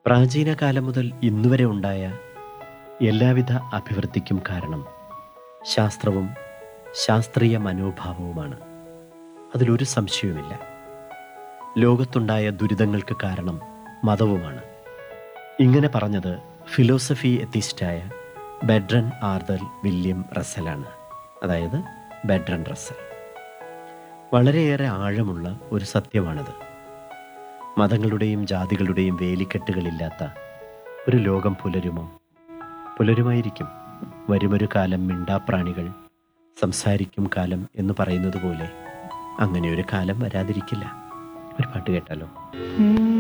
പ്രാചീന കാലം മുതൽ ഇന്നുവരെ ഉണ്ടായ എല്ലാവിധ അഭിവൃദ്ധിക്കും കാരണം ശാസ്ത്രവും ശാസ്ത്രീയ മനോഭാവവുമാണ് അതിലൊരു സംശയവുമില്ല ലോകത്തുണ്ടായ ദുരിതങ്ങൾക്ക് കാരണം മതവുമാണ് ഇങ്ങനെ പറഞ്ഞത് ഫിലോസഫി എത്തിസ്റ്റായ ബെഡ്രൻ ആർദർ വില്യം റസലാണ് അതായത് ബെഡ്രൻ റസൽ വളരെയേറെ ആഴമുള്ള ഒരു സത്യമാണിത് മതങ്ങളുടെയും ജാതികളുടെയും വേലിക്കെട്ടുകളില്ലാത്ത ഒരു ലോകം പുലരുമോ പുലരുമായിരിക്കും വരുമൊരു കാലം മിണ്ടാപ്രാണികൾ സംസാരിക്കും കാലം എന്ന് പറയുന്നത് പോലെ അങ്ങനെ ഒരു കാലം വരാതിരിക്കില്ല ഒരു പാട്ട് കേട്ടാലോ ഉം